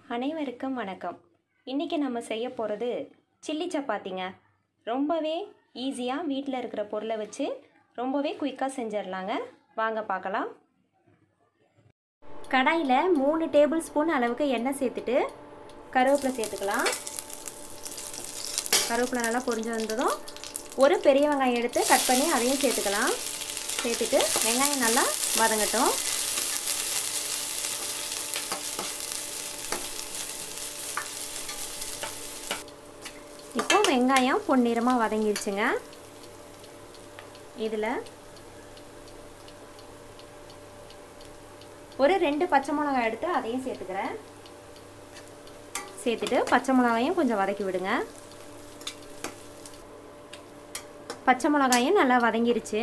அனைவருக்கும் வணக்கம் இன்றைக்கி நம்ம செய்ய போகிறது சில்லி சப்பாத்திங்க ரொம்பவே ஈஸியாக வீட்டில் இருக்கிற பொருளை வச்சு ரொம்பவே குயிக்காக செஞ்சிடலாங்க வாங்க பார்க்கலாம் கடாயில் மூணு டேபிள் ஸ்பூன் அளவுக்கு எண்ணெய் சேர்த்துட்டு கருவேப்பிலை சேர்த்துக்கலாம் கருவேப்பிலை நல்லா பொரிஞ்சு வந்ததும் ஒரு பெரிய வெங்காயம் எடுத்து கட் பண்ணி அதையும் சேர்த்துக்கலாம் சேர்த்துட்டு வெங்காயம் நல்லா வதங்கட்டும் இப்போ வெங்காயம் பொன்னிறமாக வதங்கிருச்சுங்க இதில் ஒரு ரெண்டு பச்சை மிளகாய் எடுத்து அதையும் சேர்த்துக்கிறேன் சேர்த்துட்டு பச்சை மிளகாயும் கொஞ்சம் வதக்கி விடுங்க பச்சை மிளகாயும் நல்லா வதங்கிருச்சு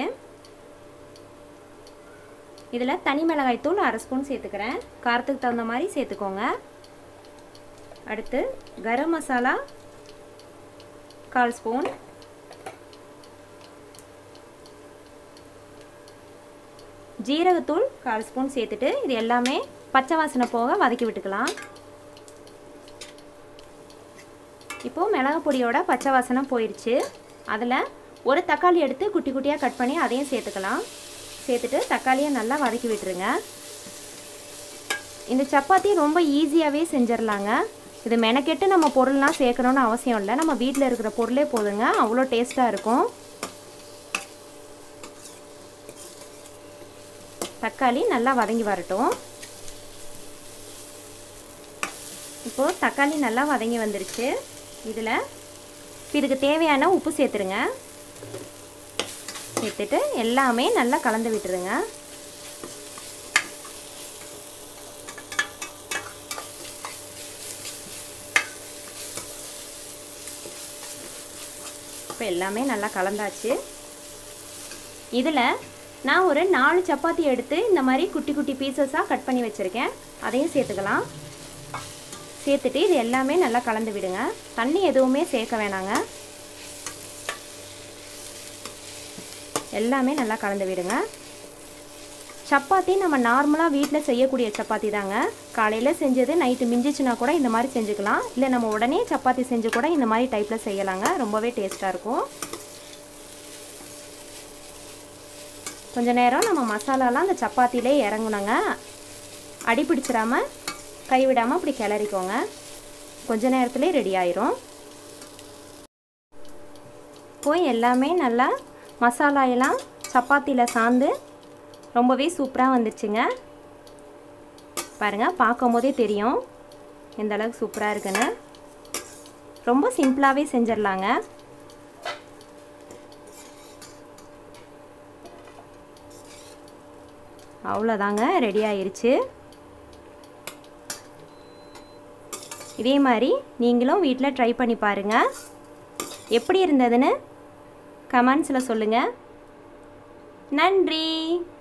இதில் தனி மிளகாய் தூள் அரை ஸ்பூன் சேர்த்துக்கிறேன் காரத்துக்கு தகுந்த மாதிரி சேர்த்துக்கோங்க அடுத்து கரம் மசாலா கால் ஸ்பூன் ஜீரகத்தூள் கால் ஸ்பூன் சேர்த்துட்டு இது எல்லாமே பச்சை வாசனை போக வதக்கி விட்டுக்கலாம் இப்போது மிளகு பொடியோட பச்சை வாசனை போயிடுச்சு அதில் ஒரு தக்காளி எடுத்து குட்டி குட்டியாக கட் பண்ணி அதையும் சேர்த்துக்கலாம் சேர்த்துட்டு தக்காளியை நல்லா வதக்கி விட்டுருங்க இந்த சப்பாத்தி ரொம்ப ஈஸியாகவே செஞ்சிடலாங்க இது மெனக்கெட்டு நம்ம பொருள்லாம் சேர்க்கணுன்னு அவசியம் இல்லை நம்ம வீட்டில் இருக்கிற பொருளே போதுங்க அவ்வளோ டேஸ்ட்டாக இருக்கும் தக்காளி நல்லா வதங்கி வரட்டும் இப்போது தக்காளி நல்லா வதங்கி வந்துருச்சு இதில் இதுக்கு தேவையான உப்பு சேர்த்துருங்க சேர்த்துட்டு எல்லாமே நல்லா கலந்து விட்டுருங்க இப்போ எல்லாமே நல்லா கலந்தாச்சு இதில் நான் ஒரு நாலு சப்பாத்தி எடுத்து இந்த மாதிரி குட்டி குட்டி பீசஸாக கட் பண்ணி வச்சுருக்கேன் அதையும் சேர்த்துக்கலாம் சேர்த்துட்டு இது எல்லாமே நல்லா கலந்து விடுங்க தண்ணி எதுவுமே சேர்க்க வேணாங்க எல்லாமே நல்லா கலந்து விடுங்க சப்பாத்தி நம்ம நார்மலாக வீட்டில் செய்யக்கூடிய சப்பாத்தி தாங்க காலையில் செஞ்சது நைட்டு மிஞ்சிச்சுனா கூட இந்த மாதிரி செஞ்சுக்கலாம் இல்லை நம்ம உடனே சப்பாத்தி செஞ்சு கூட இந்த மாதிரி டைப்பில் செய்யலாங்க ரொம்பவே டேஸ்ட்டாக இருக்கும் கொஞ்ச நேரம் நம்ம மசாலாலாம் அந்த சப்பாத்திலே இறங்கணுங்க அடி பிடிச்சிடாமல் கைவிடாமல் அப்படி கிளறிக்கோங்க கொஞ்ச நேரத்துலேயே ரெடி ஆயிரும் போய் எல்லாமே நல்லா மசாலா எல்லாம் சப்பாத்தியில் சார்ந்து ரொம்பவே சூப்பராக வந்துச்சுங்க பாருங்கள் பார்க்கும் போதே தெரியும் எந்த அளவுக்கு சூப்பராக இருக்குன்னு ரொம்ப சிம்பிளாகவே செஞ்சிடலாங்க அவ்வளோதாங்க ரெடி ஆயிருச்சு இதே மாதிரி நீங்களும் வீட்டில் ட்ரை பண்ணி பாருங்கள் எப்படி இருந்ததுன்னு கமெண்ட்ஸில் சொல்லுங்கள் நன்றி